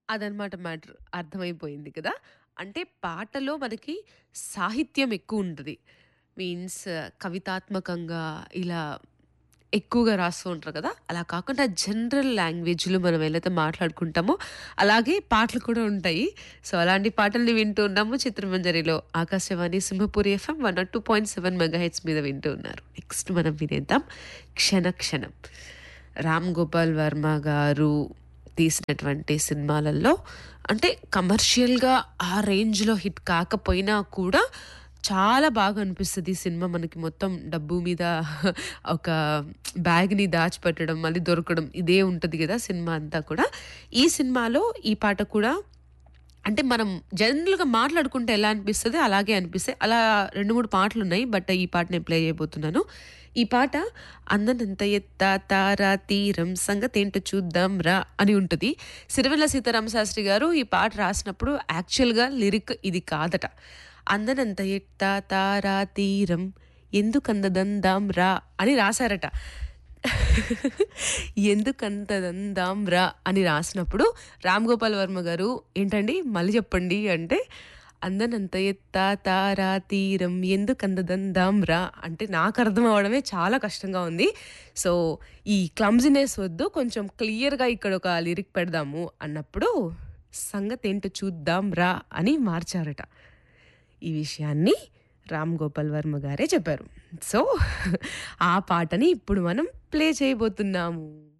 అదనమాట మ్యాటర్. అర్థమైపోయింది కదా! అంటే పాటలో మనకి సాహిత్యం ఎక్కువుంటది. మీన్స్ కవితాత్మకంగా ఇలా ఎక్కువగా రాస్తూ ఉంటారు కదా! అలా కాకుండా జనరల్ లాంగ్వేజ్‌లో మనం ఏదైతే మాట్లాడుకుంటామో అలాగే పాటలు కూడా ఉంటాయి. సో, అలాంటి పాటల్ని వింటూ ఉన్నాము 'చిత్రమంజరి'లో. ఆకాశవాణి సింహపురి ఎఫ్ఎం 102.7 మెగాహెర్ట్జ్ మీద వింటూ ఉన్నారు. నెక్స్ట్ మనం వినేద్దాం 'క్షణ క్షణం'. రామ్ గోపాల్ వర్మ గారు తీసినటువంటి సినిమాలలో అంటే కమర్షియల్‌గా ఆ రేంజ్‌లో హిట్ కాకపోయినా కూడా చాలా బాగా అనిపిస్తది ఈ సినిమా మనకి మొత్తం డబ్బు మీద ఒక బ్యాగ్‌ని దాచిపెట్టడం, మళ్ళీ దొరకడం ఇదే ఉంటది గదా! సినిమా అంతా కూడా. ఈ సినిమాలో ఈ పాట కూడా అంటే మనం జనరల్‌గా మాట్లాడుకుంటే ఎలా అనిపిస్తదో అలాగే అనిపిస్తాయి. అలా 2, 3 పాటలున్నాయి. బట్ ఈ పాట నేను ప్లే చేయబోతున్నాను. ఈ పాట అందనంత ఎత్తా తారా తీరం సంగతేంటో చూద్దాం రా అని ఉంటది. సిరివెన్నెల సీతారామ శాస్త్రి గారు ఈ పాట రాసినప్పుడు యాక్చువల్‌గా లిరిక్ ఇది కాదట. అందనంత ఎత్తా తారా తీరం ఎందుకందదందాం రా అని రాసారట. ఎందుకంతదందాం రా అని రాసినప్పుడు రామ్ గోపాల్ వర్మ గారు ఏంటండి మళ్ళీ చెప్పండి అంటే అందనంత ఎత్తా తారా తీరం ఎందుకందదందాం రా అంటే నాకు అర్థం అవ్వడమే చాలా కష్టంగా ఉంది. సో, ఈ క్లమ్జీనెస్ వద్దు కొంచెం క్లియర్‌గా ఇక్కడ ఒక లిరిక్ పెడదాము అన్నప్పుడు సంగతేంటో చూద్దాం రా అని మార్చారట. ఈ విషయాన్ని రామ్ గోపాల్ వర్మ గారే చెప్పారు. సో, ఆ పాటని ఇప్పుడు మనం ప్లే చేయబోతున్నాము.